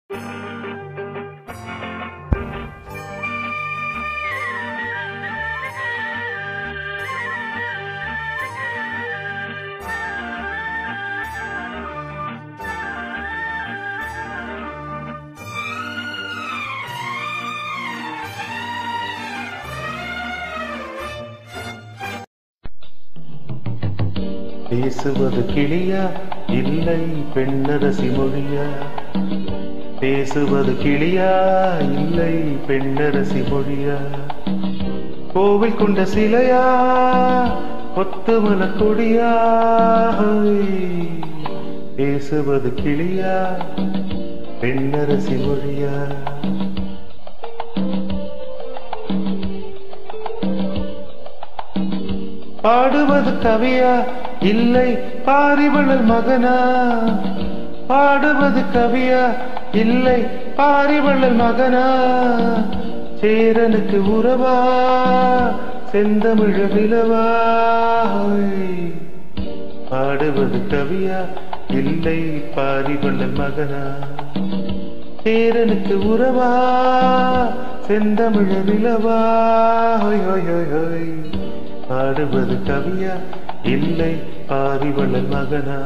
பேசுவது கிளியா இல்லை பெண்ணரசி மொழியா பேசுவது கிளியா இல்லை பெண்ணரசி மொழியா கோவில் கொண்ட சிலையா கொத்து மலக்கொடியா பேசுவது கிளியா பெண்ணரசி மொழியா பாடுவது கவியா இல்லை பாரிவளல் மகனா பாடுவது கவியா இல்லை பாரிவளல் மகனா சேரனுக்கு உறவா செந்தமிழ விலவா பாடுவது கவியா இல்லை பாரிவளல் மகனா சேரனுக்கு உறவா செந்தமிழ நிலவா ஹொய் ஹொய் ஹொய் ஹொய் பாடுவது கவியா இல்லை பாரிவளல் மகனா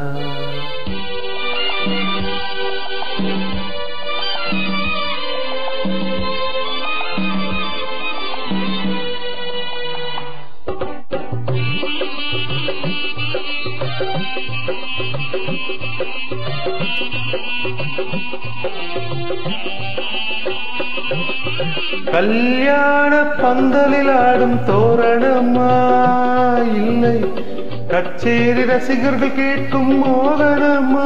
கல்யாண பந்தலில் ஆடும் தோரணமா இல்லை கச்சேரி ரசிகர்கள் கேட்கும் மோகனமா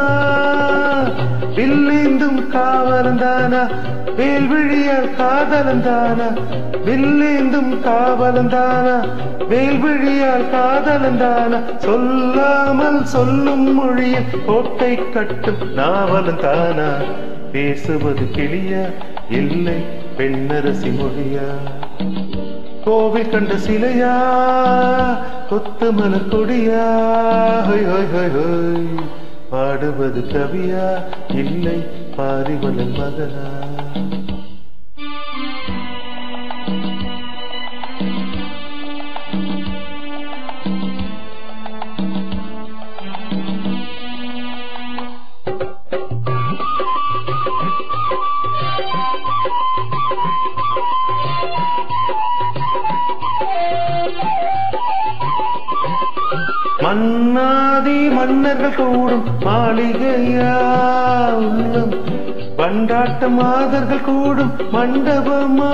வில்லேந்தும் காவலந்தானா வேல்விழியால் காதலந்தானா வில்லேந்தும் காவலந்தானா வேல்விழியால் காதலந்தானா சொல்லாமல் சொல்லும் மொழியில் கோட்டை கட்டும் நாவலந்தானா பேசுவது கிளியா இல்லை பெண்ணரசி மொழியா கோவில் கண்ட சிலையா கொத்து மலர் கொடியா ஹொய் ஹொய் ஹொய் ஹொய் பாடுவது கவியா இல்லை பாரிவளன் மகனா மன்னாதி மன்னர்கள் கூடும் மாளிகையா உள்ளம் பண்டாட்ட மாதர்கள் கூடும் மண்டபமா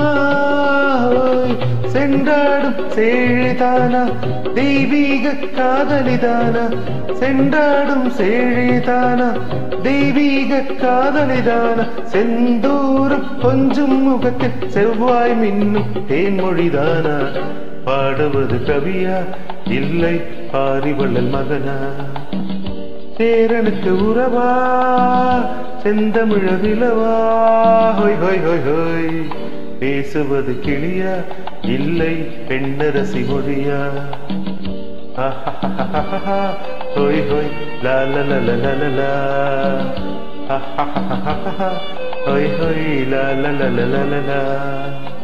சென்றாடும் சேழிதானா தெய்வீக காதலிதானா சென்றாடும் சேழிதானா தெய்வீக காதலிதானா செந்தூரம் கொஞ்சம் முகத்தில் செவ்வாய் மின்னும் தேன்மொழிதானா பாடுவது கவியா இல்லை பாரிவள்ளல் மகனா சேரனுக்கு உறவா செந்தமிழ விலவா ஹொய் ஹொய் ஹொய் ஹொய் பேசுவது கிளியா இல்லை பெண்ணரசி மொழியா ஆஹாஹாஹாஹா, ஹொய் ஹொய் லா லா லா லா லா லா லா ஆஹாஹாஹாஹா, ஹொய் ஹொய் லா லா லா லா லா லா லா